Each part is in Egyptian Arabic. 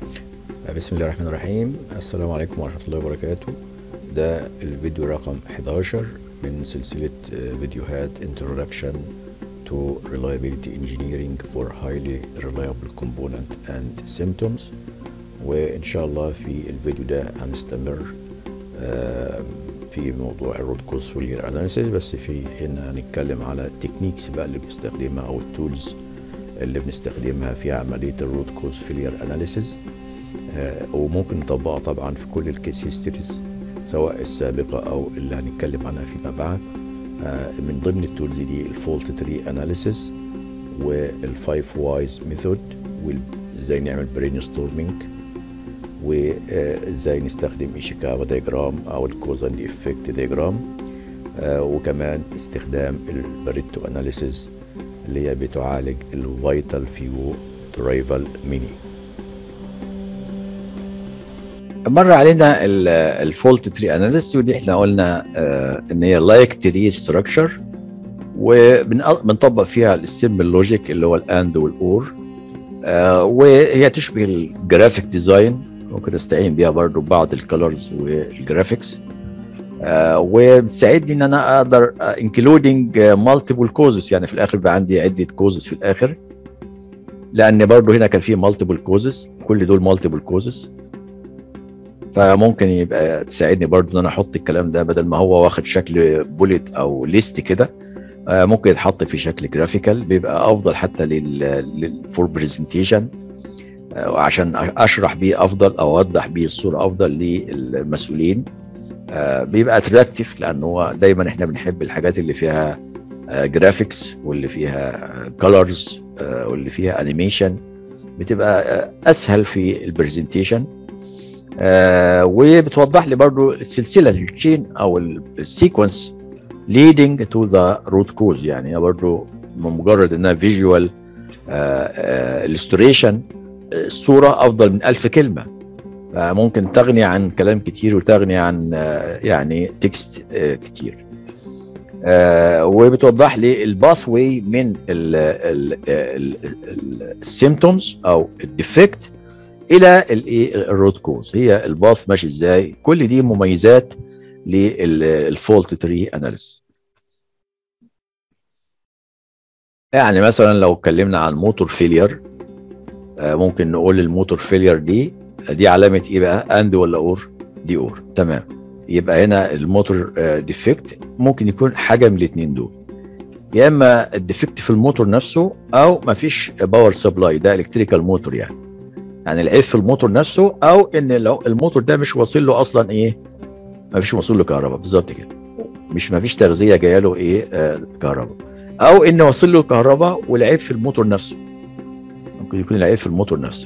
بسم الله الرحمن الرحيم السلام عليكم ورحمة الله وبركاته ده الفيديو رقم 11 من سلسلة فيديوهات Introduction to Reliability Engineering for Highly Reliable Component and Symptoms وإن شاء الله في الفيديو ده هنستمر في موضوع الروت كوز فولير اناليسيس بس في هنا هنتكلم على التكنيكس بقى اللي بنستخدمها او التولز اللي بنستخدمها في عمليه الروت كوز فيلير اناليسيس وممكن نطبقها طبعا في كل الكيس هيستوريز سواء السابقه او اللي هنتكلم عنها فيما بعد من ضمن التولز دي الفولت تري اناليسيس والفايف وايز ميثود وازاي نعمل برين ستورمينج وازاي نستخدم ايشيكاوا دايجرام او الكوز اند افكت دايجرام وكمان استخدام الباريتو اناليسيس اللي هي بتعالج الفيتال فيو ترايفال ميني مر علينا الفولت تري اناليسيس ودي احنا قلنا ان هي لايك تري ستراكشر وبنطبق فيها السيمبل لوجيك اللي هو الاند والاور وهي تشبه الجرافيك ديزاين ممكن استعين بيها برضو بعض الكالرز والجرافيكس آه وبتساعدني ان انا اقدر انكلودنج مالتيبل كوزز يعني في الاخر بقى عندي عده كوزز في الاخر لان برضو هنا كان في مالتيبل كوزز كل دول مالتيبل كوزز فممكن يبقى تساعدني برضو ان انا احط الكلام ده بدل ما هو واخد شكل بوليت او ليست كده آه ممكن يتحط في شكل جرافيكال بيبقى افضل حتى لل فور برزنتيشن عشان اشرح بيه افضل او اوضح بيه الصوره افضل للمسؤولين بيبقى اتراكتيف لانه هو دايما احنا بنحب الحاجات اللي فيها جرافيكس واللي فيها كولرز واللي فيها انيميشن بتبقى اسهل في البرزنتيشن وبتوضح لي برضو السلسله التشين او السيكونس leading to the root cause يعني برضو مجرد انها فيجوال illustration الصورة أفضل من ألف كلمة ممكن تغني عن كلام كتير وتغني عن يعني تكست كتير وبتوضح لي الباث واي من السيمتومز او الديفكت الى الروت كوز هي الباث ماشي ازاي كل دي مميزات للفولت تري اناليس يعني مثلا لو اتكلمنا عن موتور فيلير ممكن نقول الموتور فيلير دي دي علامه ايه بقى اند ولا اور دي اور تمام يبقى هنا الموتور ديفكت ممكن يكون حاجه من الاثنين دول يا اما الديفكت في الموتور نفسه او ما فيش باور سبلاي ده الكتريكال موتور يعني يعني العيب في الموتور نفسه او ان لو الموتور ده مش واصل له اصلا ايه ما فيش واصل له كهرباء بالظبط كده مش ما فيش تغذيه جايه له ايه آه كهرباء او ان واصل له كهرباء والعيب في الموتور نفسه ممكن يكون العيب في الموتور نفسه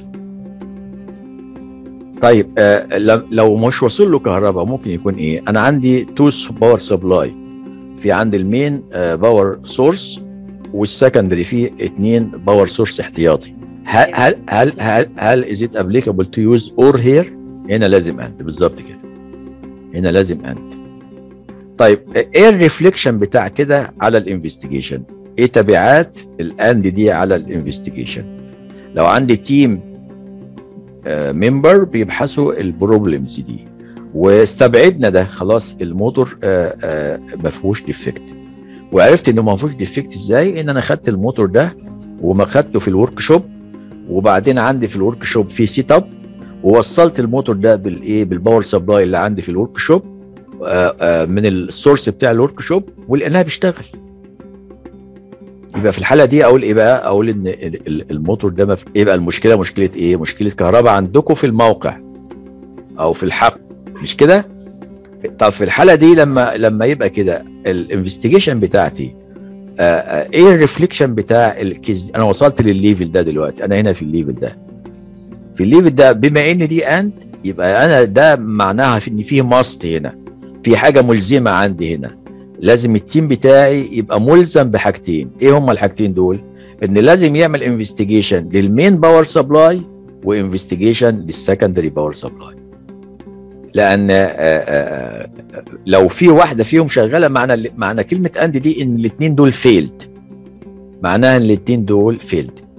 طيب آه لو مش واصل له كهرباء ممكن يكون ايه انا عندي توس باور سبلاي في عندي المين آه باور سورس والسكندري فيه اثنين باور سورس احتياطي هل هل هل هل هل از ات ابليكابل تو يوز اور هير هنا لازم اند بالظبط كده هنا لازم اند طيب ايه الريفليكشن بتاع كده على الانفستيجيشن ايه تبعات الاند دي على الانفستيجيشن لو عندي تيم ممبر بيبحثوا البروبلمز دي واستبعدنا ده خلاص الموتور ما فيهوش ديفكت وعرفت انه ما فيهوش ديفكت ازاي ان انا خدت الموتور ده وما خدته في الورك شوب وبعدين عندي في الورك شوب في سيت اب ووصلت الموتور ده بالايه بالباور سبلاي اللي عندي في الورك شوب من السورس بتاع الورك شوب ولقيناها بيشتغل يبقى في الحاله دي اقول ايه بقى اقول ان الموتور ده مف... يبقى المشكله مشكله ايه مشكله كهرباء عندكم في الموقع او في الحق مش كده طب في الحاله دي لما لما يبقى كده الانفستيجيشن بتاعتي آآ ايه الريفليكشن بتاع الكيس دي انا وصلت للليفل ده دلوقتي انا هنا في الليفل ده في الليفل ده بما ان دي اند يبقى انا ده معناها في ان فيه ماست هنا في حاجه ملزمه عندي هنا لازم التيم بتاعي يبقى ملزم بحاجتين ايه هما الحاجتين دول ان لازم يعمل انفستيجيشن للمين باور سبلاي وانفستيجيشن للسكندري باور سبلاي لان آآ آآ لو في واحده فيهم شغاله معنى معنى كلمه اند دي ان الاثنين دول فيلد معناها ان الاثنين دول فيلد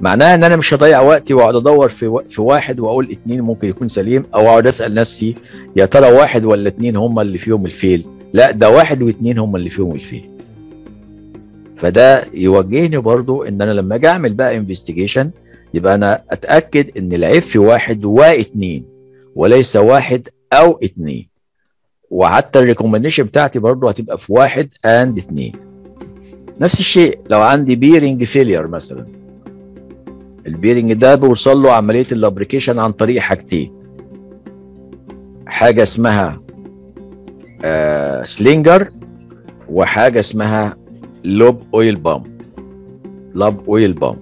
معناها ان انا مش هضيع وقتي واقعد ادور في و... في واحد واقول اتنين ممكن يكون سليم او اقعد اسال نفسي يا ترى واحد ولا اتنين هم اللي فيهم الفيل لا ده واحد واتنين هم اللي فيهم الفيل فده يوجهني برضو ان انا لما اجي اعمل بقى انفستيجيشن يبقى انا اتاكد ان العيب في واحد واثنين وليس واحد او اتنين وحتى الريكومنديشن بتاعتي برضو هتبقى في واحد اند اتنين نفس الشيء لو عندي بيرنج فيلير مثلا البيرنج ده بيوصل له عمليه اللابريكيشن عن طريق حاجتين حاجه اسمها آه سلينجر وحاجه اسمها لوب اويل بامب لوب اويل بامب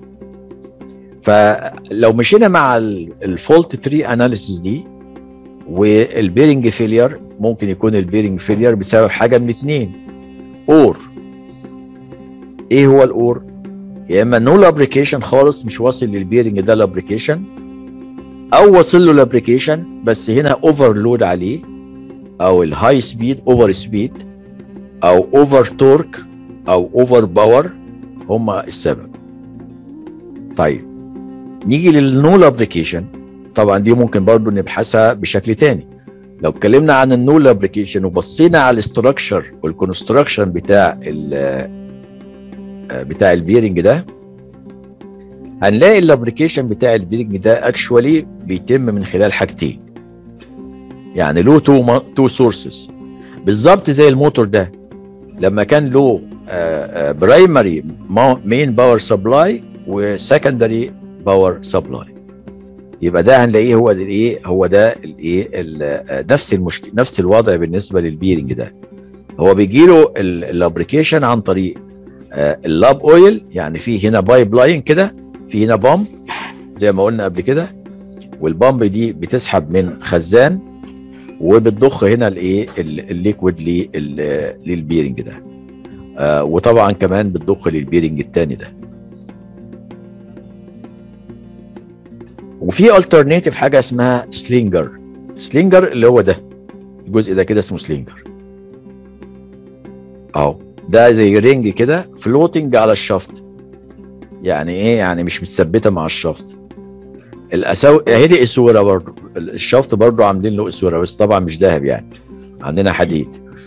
فلو مشينا مع الفولت تري اناليسيس دي والبيرنج فيلير ممكن يكون البيرنج فيلير بسبب حاجه من اتنين اور ايه هو الاور يا اما نو لابريكيشن خالص مش واصل للبيرنج ده لابريكيشن او واصل له لابريكيشن بس هنا اوفرلود عليه او الهاي سبيد اوفر سبيد او اوفر تورك او اوفر باور هما السبب طيب نيجي للنو لابريكيشن طبعا دي ممكن برضو نبحثها بشكل تاني لو اتكلمنا عن النول ابلكيشن وبصينا على الاستراكشر والكونستراكشن بتاع ال بتاع البيرنج ده هنلاقي الابلكيشن بتاع البيرنج ده اكشوالي بيتم من خلال حاجتين يعني له تو تو سورسز بالظبط زي الموتور ده لما كان له برايمري مين باور سبلاي وسكندري باور سبلاي يبقى ده هنلاقيه هو الايه هو ده الايه نفس المشكله نفس الوضع بالنسبه للبيرنج ده هو بيجي له الابريكيشن عن طريق اللاب اويل يعني في هنا بايب لاين كده في هنا بامب زي ما قلنا قبل كده والبامب دي بتسحب من خزان وبتضخ هنا الايه الليكويد للبيرنج ده آه وطبعا كمان بتضخ للبيرنج الثاني ده وفي الترناتيف حاجه اسمها سلينجر سلينجر اللي هو ده الجزء ده كده اسمه سلينجر اهو ده زي رينج كده فلوتنج على الشفط يعني ايه يعني مش متثبته مع الشفط الاسو هي دي اسوره برضه الشفط برضه عاملين له اسوره بس طبعا مش ذهب يعني عندنا حديد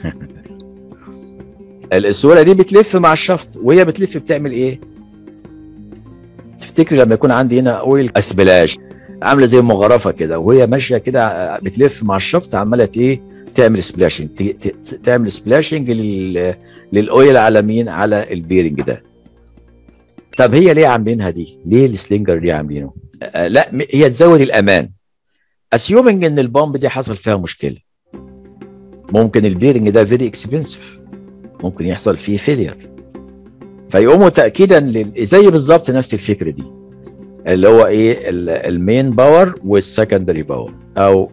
الاسوره دي بتلف مع الشفط وهي بتلف بتعمل ايه تفتكر لما يكون عندي هنا اويل اسبلاش عامله زي مغرفه كده وهي ماشيه كده بتلف مع الشفط عماله ايه تعمل سبلاشنج تعمل سبلاشنج لل للاويل على مين على البيرنج ده طب هي ليه عاملينها دي ليه السلينجر دي عاملينه آه لا هي تزود الامان اسيومنج ان البامب دي حصل فيها مشكله ممكن البيرنج ده فيري اكسبنسيف ممكن يحصل فيه فيلير فيقوموا تاكيدا لل... زي بالظبط نفس الفكره دي اللي هو ايه المين باور والسكندري باور او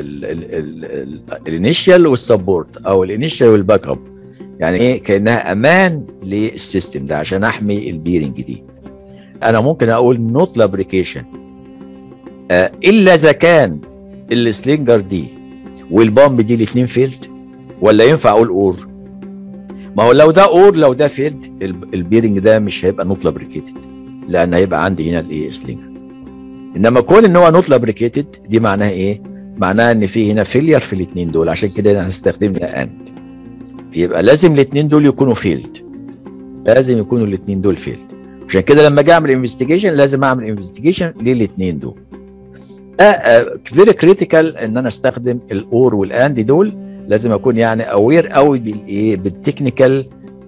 الانيشال والسبورت او الانيشال والباك اب يعني ايه كانها امان للسيستم ده عشان احمي البيرنج دي انا ممكن اقول نوت لابريكيشن آه الا اذا كان السلينجر دي والبامب دي الاثنين فيلد ولا ينفع اقول اور ما هو لو ده اور لو ده فيلد البيرنج ده مش هيبقى نوت لابريكيتد لان هيبقى عندي هنا الايه سلينجر انما كون ان هو نوت لابريكيتد دي معناها ايه معناها ان في هنا فيلير في الاثنين دول عشان كده انا هستخدم اند يبقى لازم الاثنين دول يكونوا فيلد لازم يكونوا الاثنين دول فيلد عشان كده لما اجي اعمل انفستيجيشن لازم اعمل انفستيجيشن للاثنين دول فيري كريتيكال ان انا استخدم الاور والاند دول لازم اكون يعني اوير قوي بالايه بالتكنيكال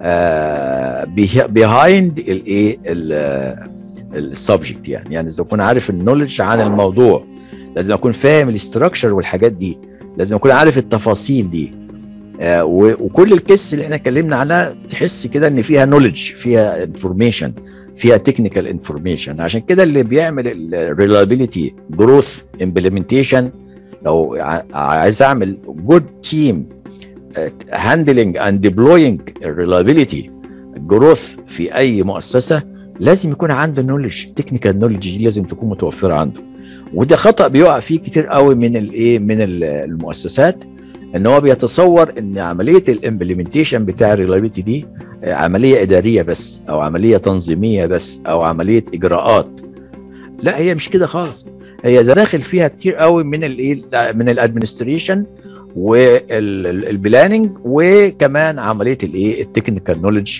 بيهايند الايه السبجكت يعني يعني لازم اكون عارف النولج عن الموضوع لازم اكون فاهم الاستراكشر والحاجات دي لازم اكون عارف التفاصيل دي آه وكل الكيس اللي احنا اتكلمنا عنها تحس كده ان فيها نولج فيها انفورميشن فيها تكنيكال انفورميشن عشان كده اللي بيعمل الريلابيليتي جروث امبلمنتيشن لو عايز اعمل جود تيم هاندلنج اند ديبلوينج الريلابيليتي جروث في اي مؤسسه لازم يكون عنده نولج تكنيكال نولج دي لازم تكون متوفره عنده وده خطا بيقع فيه كتير قوي من الايه من المؤسسات ان هو بيتصور ان عمليه الامبلمنتيشن بتاع الريلابيلتي دي عمليه اداريه بس او عمليه تنظيميه بس او عمليه اجراءات لا هي مش كده خالص هي داخل فيها كتير قوي من الايه من الادمنستريشن والبلاننج وكمان عمليه الايه التكنيكال نولج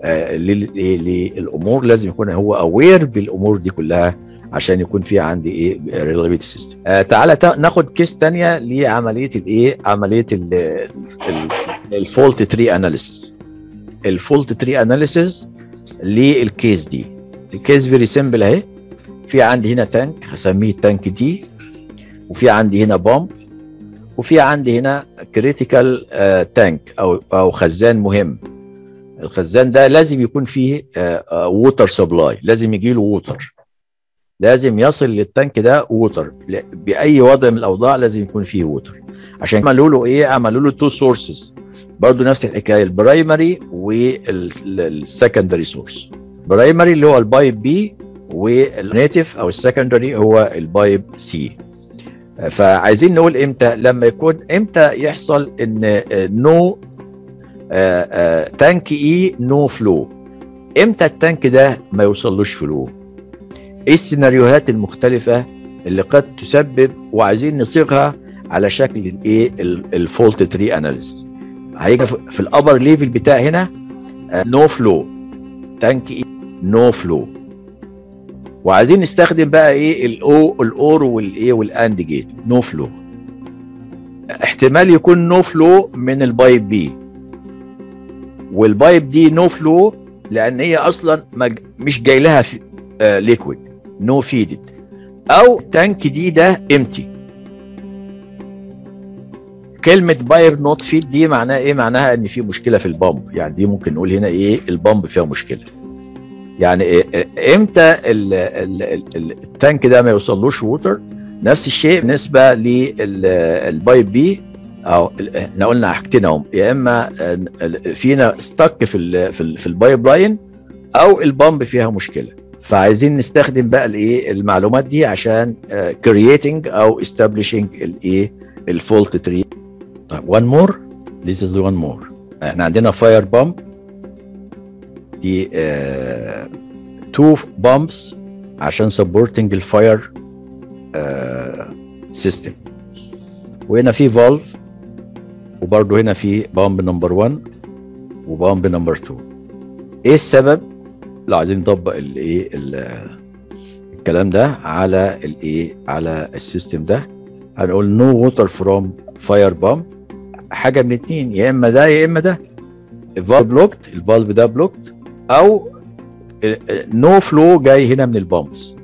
للامور لازم يكون هو اوير بالامور دي كلها عشان يكون في عندي ايه ريلابيلتي سيستم آه تعالى ناخد كيس ثانيه لعمليه الايه عمليه الفولت تري اناليسيس الفولت تري اناليسيس للكيس دي الكيس فيري سيمبل اهي في عندي هنا تانك هسميه تانك دي وفي عندي هنا بومب وفي عندي هنا كريتيكال تانك او او خزان مهم الخزان ده لازم يكون فيه ووتر سبلاي لازم يجي له ووتر لازم يصل للتانك ده ووتر باي وضع من الاوضاع لازم يكون فيه ووتر عشان عملوا له ايه عملوا له تو سورسز برضه نفس الحكايه البرايمري والسكندري سورس برايمري اللي هو البايب بي والنيتف او السكندري هو البايب سي فعايزين نقول امتى لما يكون امتى يحصل ان نو تانك اي نو فلو امتى التانك ده ما يوصلوش فلو ايه السيناريوهات المختلفه اللي قد تسبب وعايزين نصيغها على شكل الايه الفولت تري اناليسيس هيجي في الابر ليفل بتاع هنا نو فلو تانك اي نو فلو وعايزين نستخدم بقى ايه الاو الاور والايه والاند جيت نو فلو احتمال يكون نو فلو من البايب بي والبايب دي نو فلو لان هي اصلا مش جاي لها ليكويد نو فيدد او تانك دي ده امتي كلمة بايب نوت فيد دي معناها ايه؟ معناها ان في مشكلة في البامب، يعني دي ممكن نقول هنا ايه؟ البامب فيها مشكلة. يعني إيه امتى ال ال ال التانك ده ما يوصلوش ووتر؟ نفس الشيء بالنسبة للبايب بي او احنا قلنا حاجتين اهم يا اما فينا ستك في ال في, ال في البايب لاين او البامب فيها مشكله فعايزين نستخدم بقى الايه المعلومات دي عشان كرييتنج او establishing الايه الفولت تري طيب وان مور ذيس از وان مور احنا عندنا فاير بامب دي تو بامبس عشان سبورتنج الفاير سيستم وهنا في فالف وبرضه هنا في بامب نمبر 1 وبامب نمبر 2 ايه السبب لو عايزين نطبق الايه الكلام ده على الايه على السيستم ده هنقول نو ووتر فروم فاير بامب حاجه من اتنين يا اما ده يا اما ده الفالف بلوكت الفالف ده بلوكت او نو فلو جاي هنا من البامبس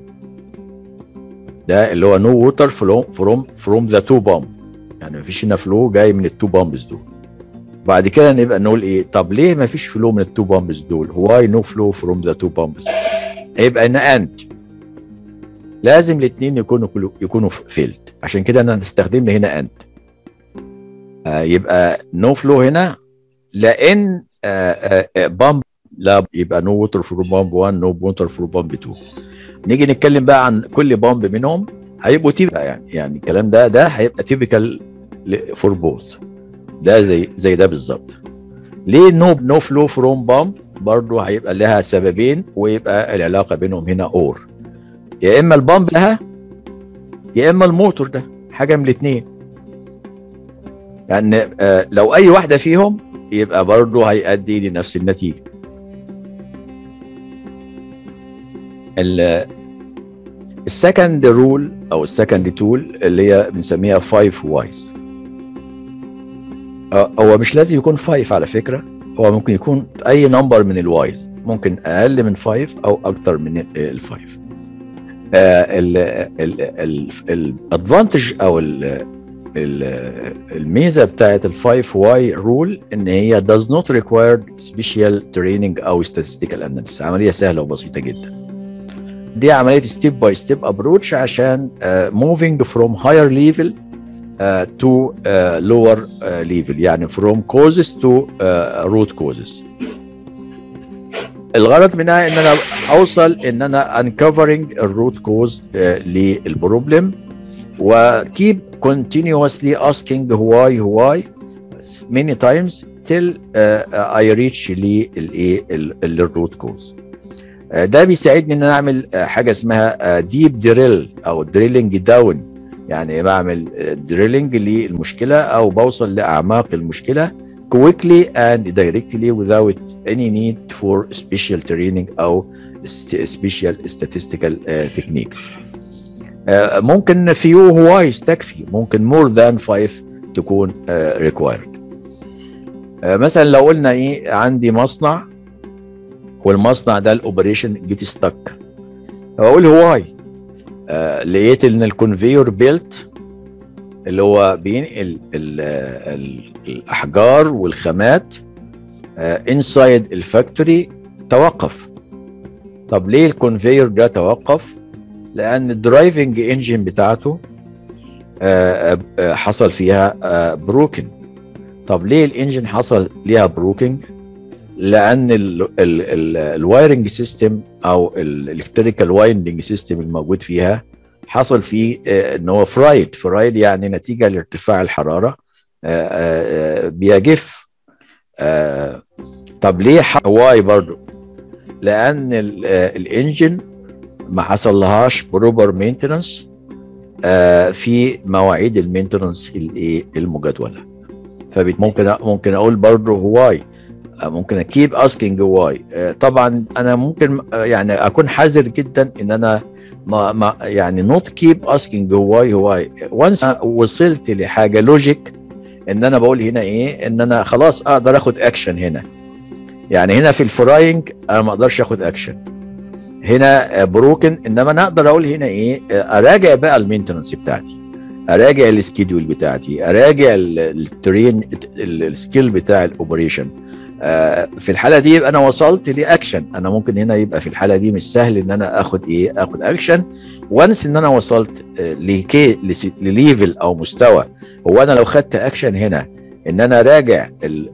ده اللي هو نو ووتر فروم فروم فروم ذا تو بامب يعني مفيش هنا فلو جاي من التو بامبس دول بعد كده نبقى نقول ايه طب ليه مفيش فلو من التو بامبس دول واي نو فلو فروم ذا تو بامبس هيبقى ان اند لازم الاثنين يكونوا يكونوا فيلد عشان كده انا استخدمنا هنا اند آه يبقى نو فلو هنا لان آه آه بامب لا يبقى نو ووتر فروم بامب 1 نو ووتر فروم بامب 2 نيجي نتكلم بقى عن كل بامب منهم هيبقوا تيبقى يعني يعني الكلام ده ده هيبقى تيبيكال فور بوث ده زي زي ده بالظبط ليه نو نو فلو فروم بامب برضه هيبقى لها سببين ويبقى العلاقه بينهم هنا اور يا اما البامب لها يا اما الموتور ده حاجه من الاثنين يعني آه لو اي واحده فيهم يبقى برضه هيؤدي لنفس النتيجه السكند رول او السكند تول اللي هي بنسميها 5 وايز هو مش لازم يكون 5 على فكره هو ممكن يكون اي نمبر من الوايز ممكن اقل من 5 او اكتر من ال 5 الادفانتج او ال الميزه بتاعت ال 5 واي رول ان هي does not require special training او statistical analysis عمليه سهله وبسيطه جدا دي عمليه ستيب باي ستيب ابروتش عشان uh, moving from higher level uh, to uh, lower uh, level يعني from causes to uh, root causes الغرض منها ان انا اوصل ان انا uncovering الروت كوز uh, للبروبلم و keep continuously asking why why many times till uh, I reach للايه الروت كوز آه، ده بيساعدني ان انا اعمل آه، حاجه اسمها ديب دريل او دريلنج داون يعني بعمل دريلنج للمشكله او بوصل لاعماق المشكله quickly and directly without any need for special training او special statistical uh, techniques. Uh, ممكن few whys تكفي ممكن more than five تكون uh, required. uh, مثلا لو قلنا ايه عندي مصنع والمصنع ده الاوبريشن جيت ستك اقول واي uh, لقيت ان الكونفيور بيلت اللي هو بينقل ال ال الاحجار والخامات انسايد الفاكتوري توقف طب ليه الكونفير ده توقف لان الدرايفنج انجن بتاعته آه، آه، حصل فيها بروكن طب ليه الانجن حصل ليها بروكن لان الوايرنج سيستم او الالكتريكال وايندنج سيستم الموجود فيها حصل فيه آه، ان هو فرايد فرايد يعني نتيجه لارتفاع الحراره بيجف طب ليه واي برضو لان الانجن ما حصل لهاش بروبر مينتنس في مواعيد المينتنس الايه المجدوله فممكن ممكن اقول برضه واي ممكن اكيب اسكينج واي طبعا انا ممكن يعني اكون حذر جدا ان انا ما ما يعني نوت كيب اسكينج واي واي وانس وصلت لحاجه لوجيك ان انا بقول هنا ايه ان انا خلاص اقدر اخد اكشن هنا يعني هنا في الفراينج انا ما اقدرش اخد اكشن هنا بروكن انما انا اقدر اقول هنا ايه اراجع بقى المينتنس بتاعتي اراجع السكيدول بتاعتي اراجع الترين السكيل بتاع الاوبريشن في الحاله دي يبقى انا وصلت لاكشن انا ممكن هنا يبقى في الحاله دي مش سهل ان انا اخد ايه اخد اكشن وانس ان انا وصلت لكي لليفل او مستوى هو انا لو خدت اكشن هنا ان انا راجع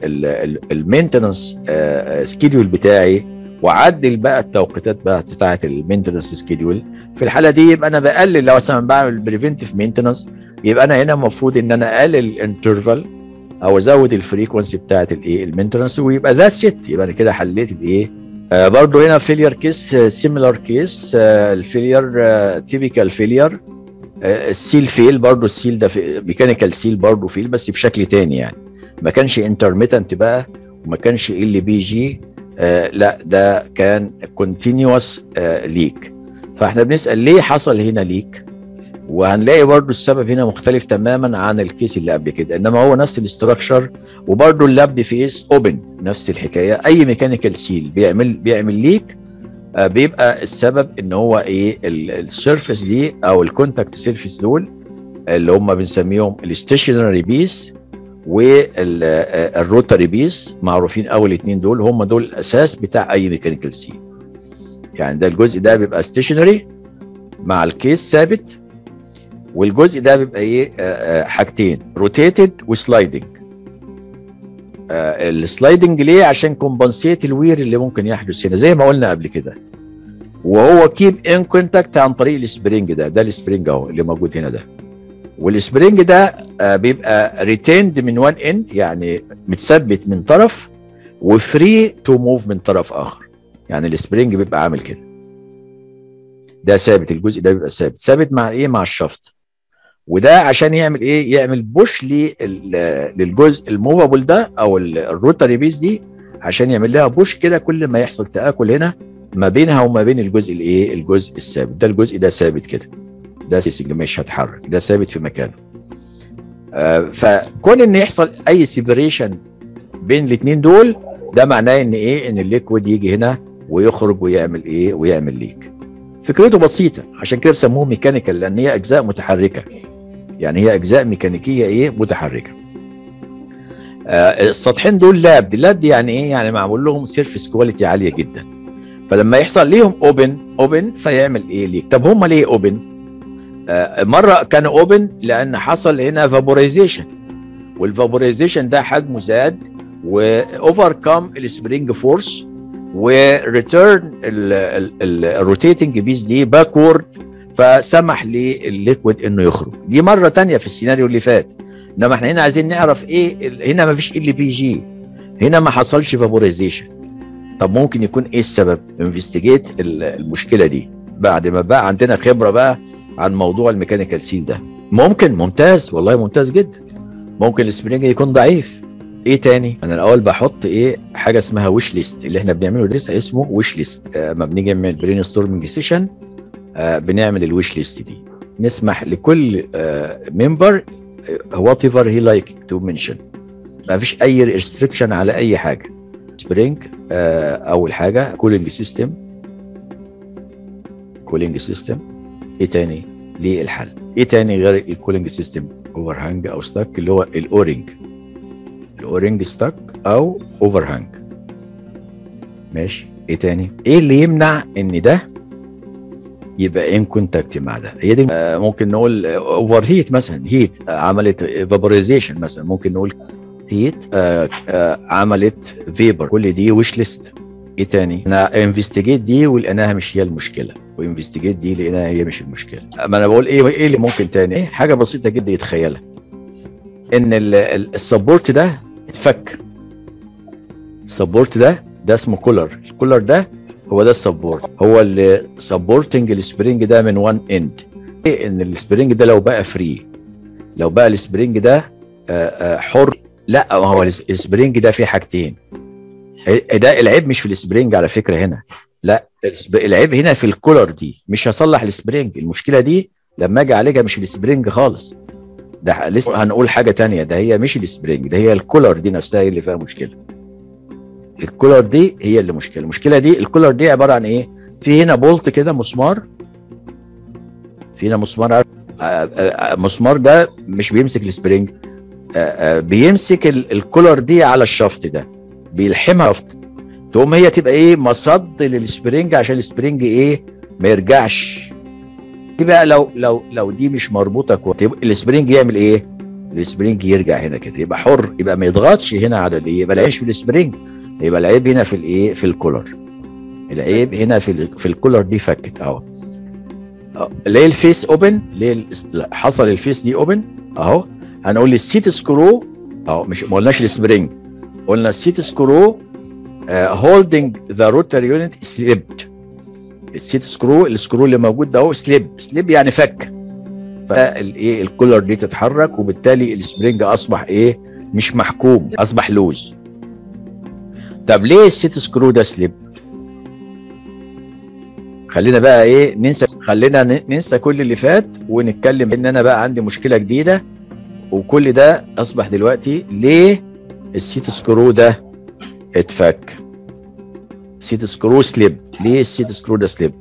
المينتنس سكيدول بتاعي واعدل بقى التوقيتات بقى بتاعه المينتنس سكيدول في الحاله دي يبقى انا بقلل لو مثلا بعمل بريفنتيف مينتنس يبقى انا هنا المفروض ان انا اقلل الانترفال او ازود الفريكونسي بتاعه الايه المينتنس ويبقى ذات ست يبقى انا كده حليت الايه آه برضه هنا فيلير كيس سيميلار كيس الفيلير تيبيكال فيلير السيل فيل برضه السيل ده ميكانيكال سيل برضه فيل بس بشكل تاني يعني ما كانش انترميتنت بقى وما كانش ال بي جي آه لا ده كان كونتينوس آه ليك فاحنا بنسال ليه حصل هنا ليك وهنلاقي برضو السبب هنا مختلف تماما عن الكيس اللي قبل كده انما هو نفس الاستراكشر وبرضو اللاب فيس اوبن نفس الحكايه اي ميكانيكال سيل بيعمل بيعمل ليك آه بيبقى السبب ان هو ايه السيرفيس دي او الكونتاكت سيرفيس دول اللي هم بنسميهم الستيشنري بيس والروتاري بيس معروفين اول الاثنين دول هم دول الاساس بتاع اي ميكانيكال سيل يعني ده الجزء ده بيبقى ستيشنري مع الكيس ثابت والجزء ده بيبقى ايه آه حاجتين روتيتد وسلايدنج آه السلايدنج ليه عشان كومبنسيت الوير اللي ممكن يحدث هنا زي ما قلنا قبل كده وهو كيب ان كونتاكت عن طريق السبرينج ده ده السبرينج اهو اللي موجود هنا ده والسبرينج ده آه بيبقى ريتيند من وان اند يعني متثبت من طرف وفري تو موف من طرف اخر يعني السبرينج بيبقى عامل كده ده ثابت الجزء ده بيبقى ثابت ثابت مع ايه مع الشفط وده عشان يعمل ايه يعمل بوش للجزء الموفابل ده او الروتاري بيس دي عشان يعمل لها بوش كده كل ما يحصل تاكل هنا ما بينها وما بين الجزء الايه الجزء الثابت ده الجزء ده ثابت كده ده سيسنج مش هتحرك ده ثابت في مكانه آه فكون ان يحصل اي سيبريشن بين الاثنين دول ده معناه ان ايه ان الليكويد يجي هنا ويخرج ويعمل ايه ويعمل ليك فكرته بسيطه عشان كده بسموه ميكانيكال لان هي اجزاء متحركه يعني هي اجزاء ميكانيكيه ايه متحركه آه السطحين دول لاب دي لاب دي يعني ايه يعني معمول لهم سيرفيس كواليتي عاليه جدا فلما يحصل ليهم اوبن اوبن فيعمل ايه ليك طب هم ليه اوبن آه مره كانوا اوبن لان حصل هنا فابورايزيشن والفابورايزيشن ده حجمه زاد واوفر كام السبرينج فورس وريتيرن الروتيتنج بيس دي باكورد فسمح للليكويد انه يخرج دي مره تانية في السيناريو اللي فات انما احنا هنا عايزين نعرف ايه هنا ما فيش ال بي جي هنا ما حصلش فابورايزيشن طب ممكن يكون ايه السبب انفستيجيت المشكله دي بعد ما بقى عندنا خبره بقى عن موضوع الميكانيكال سيل ده ممكن ممتاز والله ممتاز جدا ممكن السبرينج يكون ضعيف ايه تاني انا الاول بحط ايه حاجه اسمها ويش ليست اللي احنا بنعمله ده اسمه ويش ليست لما بنيجي نعمل برين ستورمنج سيشن آه بنعمل الويش ليست دي نسمح لكل ممبر وات ايفر هي لايك تو منشن ما فيش اي ريستريكشن على اي حاجه سبرينج آه اول حاجه كولينج سيستم كولينج سيستم ايه تاني ليه الحل ايه تاني غير الكولينج سيستم اوفر هانج او ستاك اللي هو الاورنج الاورنج ستاك او اوفر هانج ماشي ايه تاني ايه اللي يمنع ان ده يبقى ان كونتاكت مع ده هي دي آه ممكن نقول اوفر هيت مثلا هيت آه عملت فابوريزيشن مثلا ممكن نقول هيت آه آه عملت فيبر كل دي ويش ليست ايه تاني انا انفستيجيت دي ولقيناها مش هي المشكله وانفستيجيت دي لقيناها هي مش المشكله ما انا بقول ايه ايه اللي ممكن تاني إيه حاجه بسيطه جدا يتخيلها ان السبورت ده اتفك السبورت ده ده اسمه كولر الكولر ده هو ده السبورت هو اللي سبورتنج السبرينج ده من وان اند ايه ان السبرينج ده لو بقى فري لو بقى السبرينج ده آآ آآ حر لا ما هو السبرينج ده فيه حاجتين ده العيب مش في السبرينج على فكره هنا لا العيب هنا في الكولر دي مش هصلح السبرينج المشكله دي لما اجي اعالجها مش السبرينج خالص ده لسه هنقول حاجه تانية ده هي مش السبرينج ده هي الكولر دي نفسها هي اللي فيها مشكله الكولر دي هي اللي مشكله المشكله دي الكولر دي عباره عن ايه في هنا بولت كده مسمار في هنا مسمار مسمار ده مش بيمسك السبرينج بيمسك الكولر دي على الشفط ده بيلحمها شفط تقوم هي تبقى ايه مصد للسبرينج عشان السبرينج ايه ما يرجعش دي بقى لو لو لو دي مش مربوطه كويس السبرينج يعمل ايه السبرينج يرجع هنا كده يبقى حر يبقى ما يضغطش هنا على الايه يبقى العيب في السبرينج يبقى العيب هنا في الايه في الكولر العيب هنا في في الكولر دي فكت اهو ليه الفيس اوبن ليه حصل الفيس دي اوبن اهو هنقول السيت سكرو اهو مش ما قلناش السبرينج قلنا السيت سكرو هولدنج ذا روتر يونت سليبد السيت سكرو السكرو اللي موجود ده اهو سليب سليب يعني فك فالايه الكولر دي تتحرك وبالتالي السبرينج اصبح ايه مش محكوم اصبح لوز طب ليه السيت سكرو ده سليب خلينا بقى ايه ننسى خلينا ننسى كل اللي فات ونتكلم ان انا بقى عندي مشكله جديده وكل ده اصبح دلوقتي ليه السيت سكرو ده اتفك سيت سكرو سليب ليه السيت سكرو ده سليب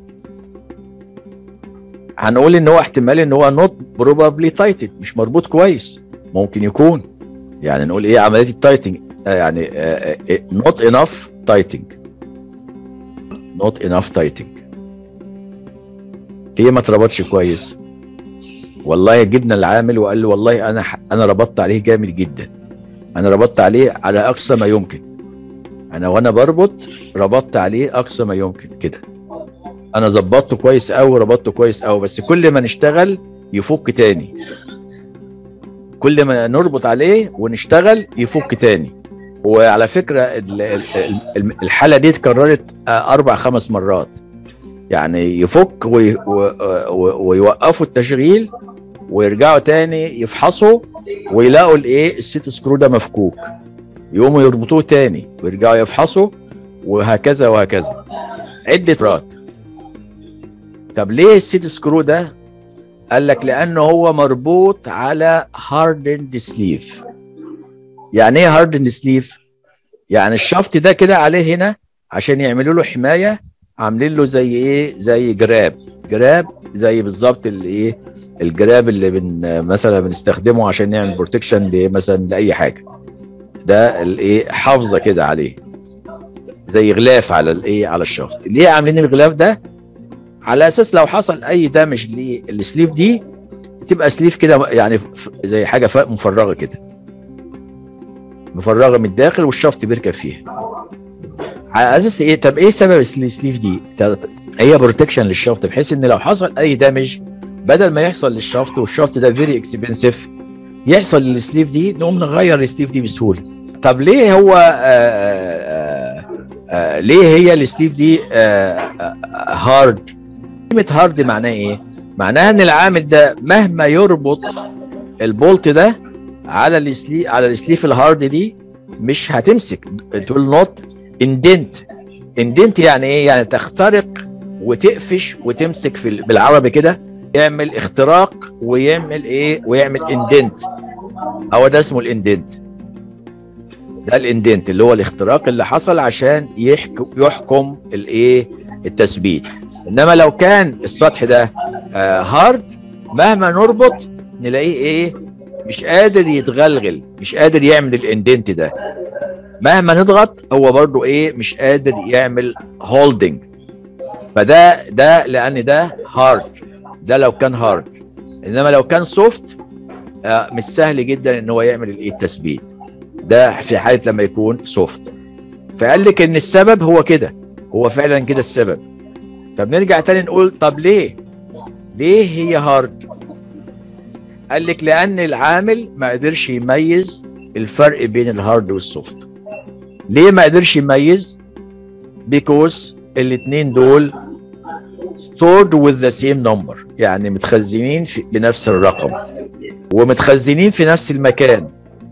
هنقول ان هو احتمال ان هو نوت بروبابلي تايتد مش مربوط كويس ممكن يكون يعني نقول ايه عمليه التايتنج يعني نوت انف تايتنج نوت انف تايتنج ليه ما اتربطش كويس والله جبنا العامل وقال له والله انا انا ربطت عليه جامد جدا انا ربطت عليه على اقصى ما يمكن انا وانا بربط ربطت عليه اقصى ما يمكن كده انا ظبطته كويس قوي ربطته كويس قوي بس كل ما نشتغل يفك تاني كل ما نربط عليه ونشتغل يفك تاني وعلى فكره الحاله دي اتكررت اربع خمس مرات يعني يفك ويوقفوا التشغيل ويرجعوا تاني يفحصوا ويلاقوا الايه السيت سكرو ده مفكوك يقوموا يربطوه تاني ويرجعوا يفحصوا وهكذا وهكذا عده مرات طب ليه السيت سكرو ده قال لك لانه هو مربوط على هاردند سليف يعني ايه هاردند سليف يعني الشفط ده كده عليه هنا عشان يعملوا له حمايه عاملين له زي ايه زي جراب جراب زي بالظبط الايه الجراب اللي بن مثلا بنستخدمه عشان نعمل بروتكشن مثلا لاي حاجه ده الايه حافظه كده عليه زي غلاف على الايه على الشفط ليه عاملين الغلاف ده على اساس لو حصل اي دامج للسليف دي تبقى سليف كده يعني زي حاجه مفرغه كده مفرغه من الداخل والشفط بيركب فيها على اساس ايه طب ايه سبب السليف دي هي بروتكشن للشفط بحيث ان لو حصل اي دامج بدل ما يحصل للشفط والشفط ده فيري اكسبنسيف يحصل للسليف دي نقوم نغير السليف دي بسهوله طب ليه هو آآ آآ آه ليه هي السليف دي آه هارد كلمه هارد معناها ايه معناها ان العامل ده مهما يربط البولت ده على السليف على السليف الهارد دي مش هتمسك تقول نوت اندنت اندنت يعني ايه يعني تخترق وتقفش وتمسك في بالعربي كده يعمل اختراق ويعمل ايه ويعمل اندنت هو ده اسمه الاندنت ده الاندنت اللي هو الاختراق اللي حصل عشان يحكم يحكم الايه التثبيت انما لو كان السطح ده آه هارد مهما نربط نلاقيه ايه مش قادر يتغلغل مش قادر يعمل الاندنت ده مهما نضغط هو برضو ايه مش قادر يعمل هولدنج فده ده لان ده هارد ده لو كان هارد انما لو كان سوفت آه مش سهل جدا ان هو يعمل الايه التثبيت ده في حاله لما يكون سوفت فقال لك ان السبب هو كده هو فعلا كده السبب طب نرجع تاني نقول طب ليه ليه هي هارد قال لك لان العامل ما قدرش يميز الفرق بين الهارد والسوفت ليه ما قدرش يميز because الاثنين دول stored with the same number يعني متخزنين في بنفس الرقم ومتخزنين في نفس المكان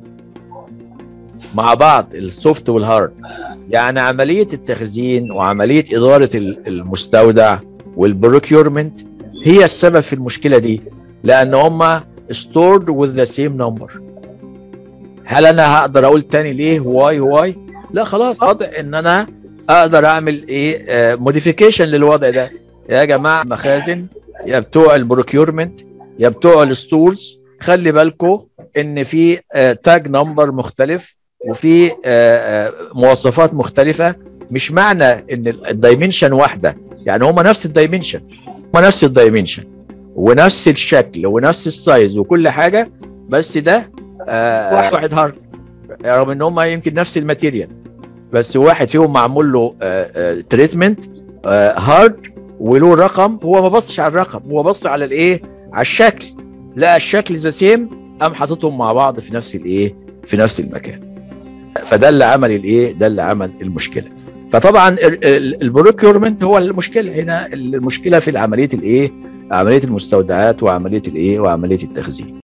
مع بعض السوفت والهارد يعني عملية التخزين وعملية إدارة المستودع والبروكيورمنت هي السبب في المشكلة دي لأن هما stored with the same number هل أنا هقدر أقول تاني ليه واي واي لا خلاص واضح إن أنا أقدر أعمل إيه موديفيكيشن للوضع ده يا جماعة مخازن يا بتوع البروكيورمنت يا بتوع الستورز خلي بالكم ان في تاج نمبر مختلف وفي مواصفات مختلفة مش معنى ان الدايمنشن واحدة يعني هما نفس الدايمنشن هما نفس الدايمنشن ونفس الشكل ونفس السايز وكل حاجة بس ده واحد واحد هارد رغم ان هما يمكن نفس الماتيريال بس واحد فيهم معمول له تريتمنت هارد وله رقم هو ما بصش على الرقم هو بص على الايه على الشكل لقى الشكل ذا سيم قام حاططهم مع بعض في نفس الايه في نفس المكان فده اللي عمل الايه ده اللي عمل المشكله فطبعا البروكيورمنت هو المشكله هنا المشكله في عمليه الايه عمليه المستودعات وعمليه الايه وعمليه التخزين